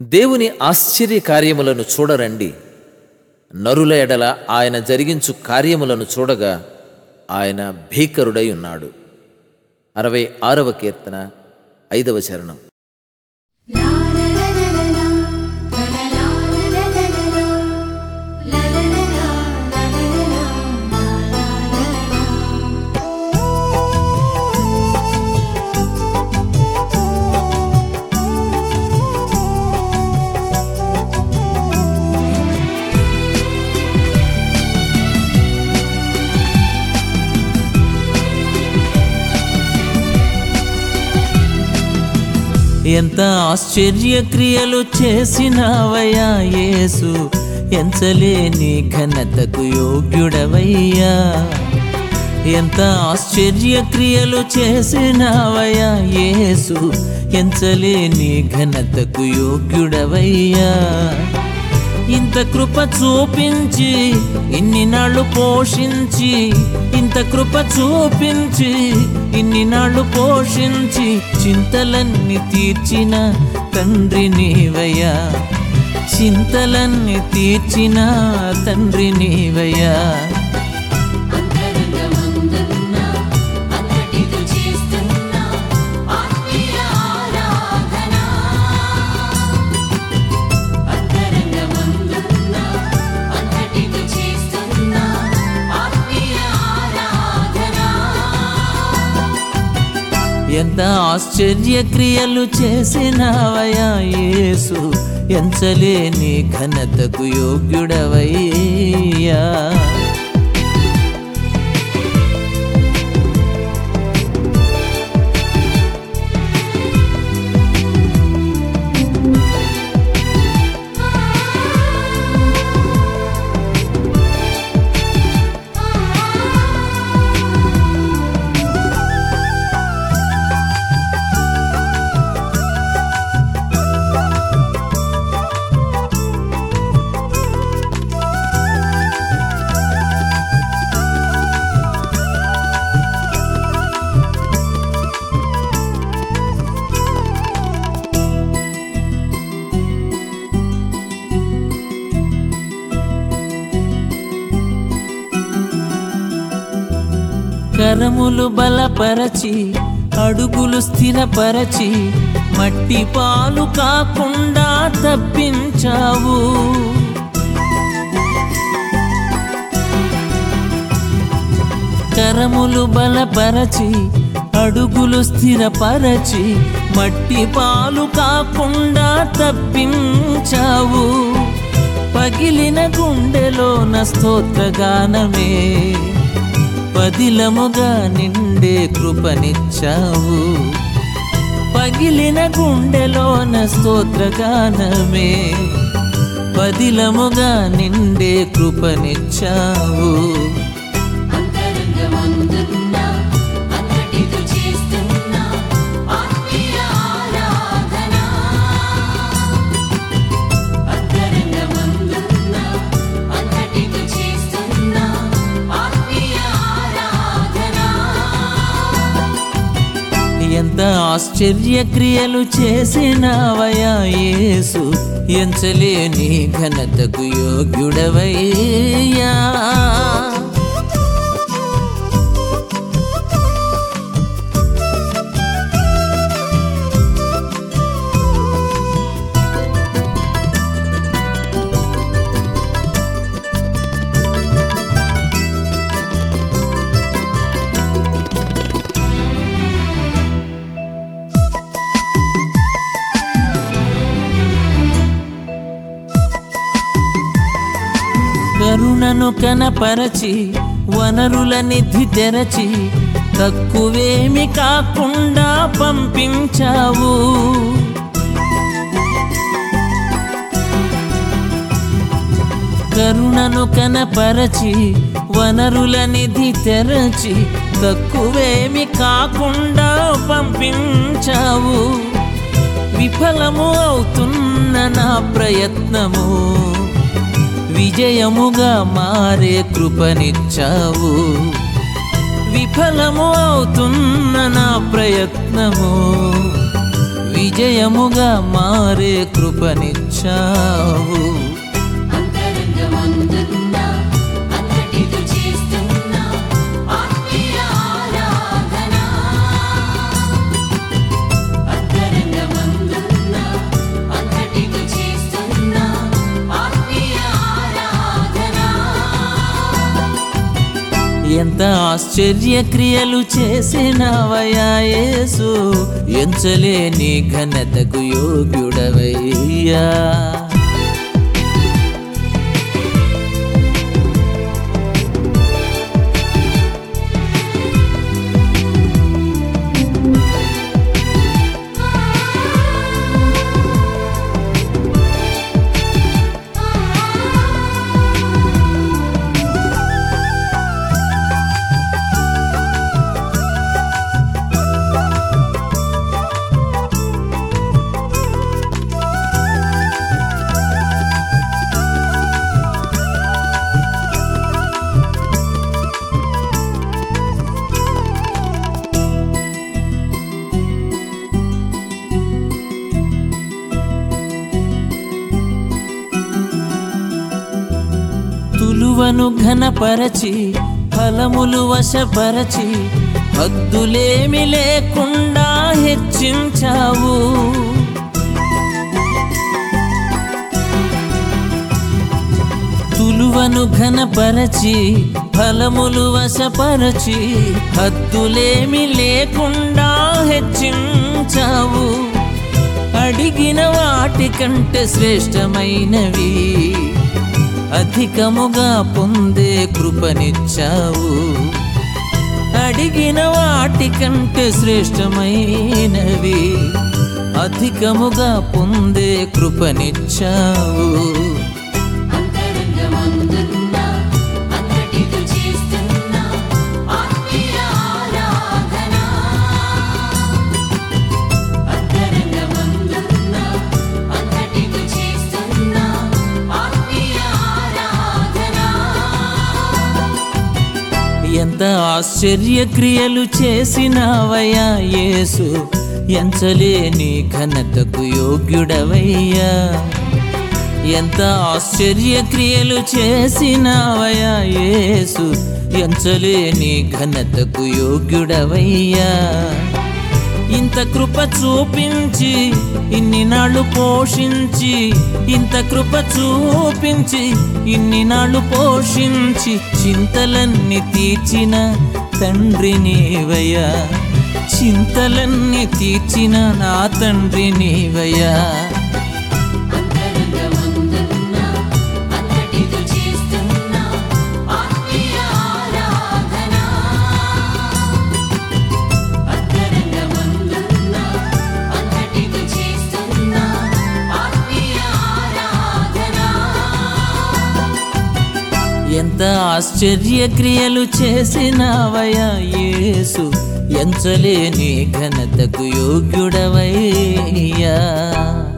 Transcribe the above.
దేవుని ఆశ్చర్య కార్యములను చూడరండి నరుల ఎడల ఆయన జరిగించు కార్యములను చూడగా ఆయన భీకరుడై ఉన్నాడు అరవై ఆరవ కీర్తన ఐదవ చరణం La la la la la la, la la la la la la la la, la la la la la la la la, la la la la. ఎంత ఆశ్చర్య క్రియలు చేసినావయ్యా యేసు ఎంచలేని ఘనతకు యోగ్యుడవయ్యా ఎంత ఆశ్చర్య క్రియలు చేసినావయ్యా యేసు ఎంచలేని ఘనతకు యోగ్యుడవయ్యా ఇంత కృప చూపించి ఇన్ని నాళ్ళు పోషించి ఇంత కృప చూపించి ఇన్ని నాళ్ళు పోషించి చింతలన్నీ తీర్చిన తండ్రి నీవయ్యా చింతలన్నీ తీర్చిన తండ్రి నీవయ్యా అంతరంగమందున్నా అంతటితో చేస్తున్నా ఆత్మీయ ఆరాధన అంతరంగమందున్నా అంతటితో చేస్తున్నా ఆత్మీయ ఆరాధన ఎంత ఆశ్చర్య క్రియలు చేసినావయ్యా యేసు ఎంచలేని ఘనతకు యోగ్యుడవయ్యా కరములు బలపరచి అడుగులు స్థిరపరచి మట్టి పాలు కాకుండా తప్పించావు కరములు బలపరచి అడుగులు స్థిరపరచి మట్టి పాలు కాకుండా తప్పించావు పగిలిన గుండెలోన స్తోత్రగానమే పదిలముగా నిండే కృపనిచ్చావు పగిలిన గుండెలోన స్తోత్రగానమే పదిలముగా నిండే కృపనిచ్చావు అంతరంగమందున్నా అంతటితో చేస్తున్నా ఆత్మీయ ఆరాధన అంతరంగమందున్నా అంతటితో చేస్తున్నా ఆత్మీయ ఆరాధన ఎంత ఆశ్చర్య క్రియలు చేసినావయ్యా యేసు ఎంచలేని ఘనతకు యోగ్యుడవయ్యా కరుణను కనపరచి వనరుల నిధి తెరచి తక్కువేమి కాకుండా పంపించావు కరుణను కనపరచి వనరుల నిధి తెరచి తక్కువేమి కాకుండా పంపించావు విఫలము అవుతున్న నా ప్రయత్నము విజయముగా మారే కృపనిచ్చావు విఫలము అవుతున్న నా ప్రయత్నము విజయముగా మారే కృపనిచ్చావు అంతరంగమందున్న అంతటితో చేస్తున్న ఆత్మీయ ఆరాధన అంతరంగమందున్న అంతటితో చేస్తున్న ఆత్మీయ ఆరాధన ఎంత ఆశ్చర్య క్రియలు చేసినవయా యేసు ఎంచలేని ఘనతకు యోగ్యుడవయ్యా తులువను ఘనపరచి ఫలములు వశపరచి హద్దులేమి లేకుండా హెచ్చించావు తులువను ఘనపరచి ఫలములు వశపరచి హద్దులేమి లేకుండా హెచ్చించావు అడిగిన వాటి కంటే శ్రేష్టమైనవి అధికముగా పొందే కృపనిచ్చావు అడిగిన వాటి కంటే శ్రేష్టమైనవి అధికముగా పొందే కృపనిచ్చావు అంతరంగమందున్న అంతటితో చేస్తున్న ఆత్మీయ ఆరాధన అంతరంగమందున్న అంతటితో చేస్తున్న ఆత్మీయ ఆరాధన ఎంత ఆశ్చర్య క్రియలు చేసినావయ్యా యేసు ఎంచలేని ఘనతకు యోగ్యుడవయ్యా ఎంత ఆశ్చర్య క్రియలు చేసినావయ్యా యేసు ఎంచలేని ఘనతకు యోగ్యుడవయ్యా ఇంత కృప చూపించి ఇన్ని నాళ్ళు పోషించి ఇంత కృప చూపించి ఇన్ని నాళ్ళు పోషించి చింతలన్నీ తీర్చిన తండ్రి నీవయ్యా చింతలన్నీ తీర్చిన నా తండ్రి నీవయ్యా అంతరంగమందున్న అంతటితో చేస్తున్న ఆత్మీయ ఆరాధన అంతరంగమందున్న అంతటితో చేస్తున్న ఆత్మీయ ఆరాధన ఎంత ఆశ్చర్య క్రియలు చేసినావయ్యా యేసు ఎంచలేని ఘనతకు యోగ్యుడవయ్యా